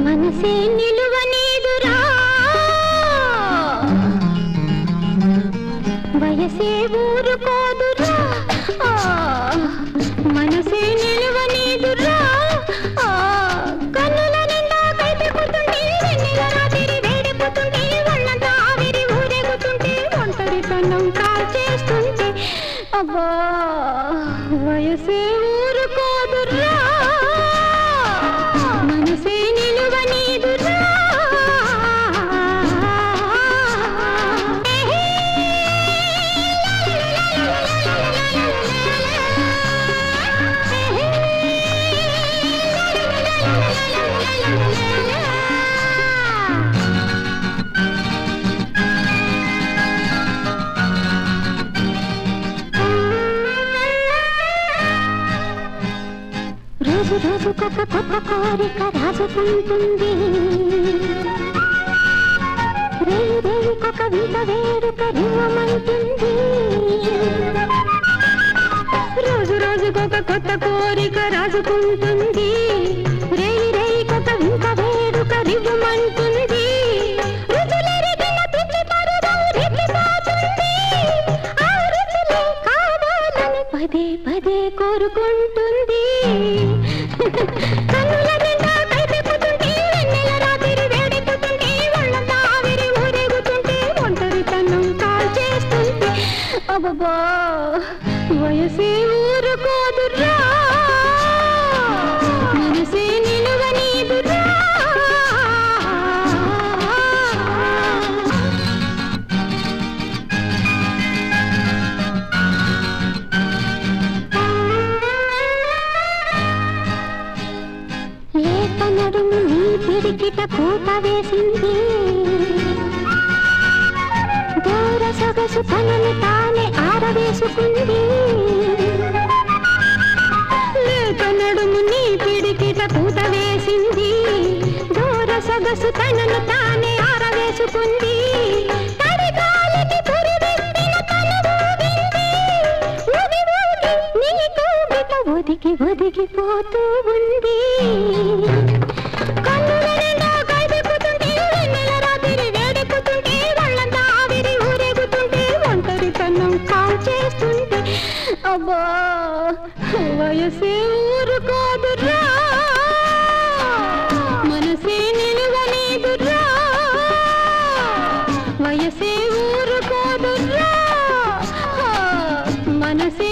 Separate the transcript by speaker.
Speaker 1: మనసే నిలువనేదురా వయసే ఊరుకోదురా ఆ, మనసే నిలువనేదురా ఆ, కన్నుల నిండా కైపెక్కుతుంటే వెన్నెల రాత్రి వేడెక్కుతుంటే ఒళ్ళంతా ఆవిరి ఊరేగుతుంటే ఒంటరితనం కాల్చేస్తుంటే అబ్బా వయసే ఊరుకోదురా మనసే నిలువనీదురా రోజు రోజుకొక కొత్త కోరిక రాసుకుంటుంది రేయి రేయికొక వింత వేడుక రివ్వమంటుంది రోజు రోజుకొక కొత్త కోరిక రాసుకుంటుంది రేయి రేయికొక వింత వేడుక రివ్వమంటుంది రుచులెరిగిన పిచ్చి పరువం రెచ్చిపోతుంది. ఆ రుచులే కావాలని పదే పదే కోరుకుంటుంది కన్నుల నిండా కైపెక్కుతుంటే వెన్నెల రాత్రి వేడెక్కుతుంటే ఒళ్ళంతా ఆవిరి ఊరేగుతుంటే ఒంటరితనం కాల్చేస్తుంటే అబ్బబ్బా వయసే ఊరుకోదురా మనసే నిలువనీదురా లేత నడుము నీ పిడికిట కూత వేసింది దూర సొగసు తనని తానే ఆరవేసుకుంది లేత నడుము నీ పిడికిట కూత వేసింది దూర సొగసు తనను తానే ఆరవేసుకుంది తడి గాలికి పురివిందిన తను ఊగింది. ఊగి ఊగి నీ కోగిట ఒదిగి ఒదిగిపోతూ ఉంది కన్నుల నిండా కైపెక్కుతుంటే వెన్నెల రాత్రి వేడెక్కుతుంటే ఒళ్ళంతా ఆవిరి ఊరేగుతుంటే ఒంటరితనం కాల్చేస్తుంటే అబ్బా వయసే ఊరుకోదురా మనసే నిలువలేదురా వయసే ఊరుకోదురా మనసే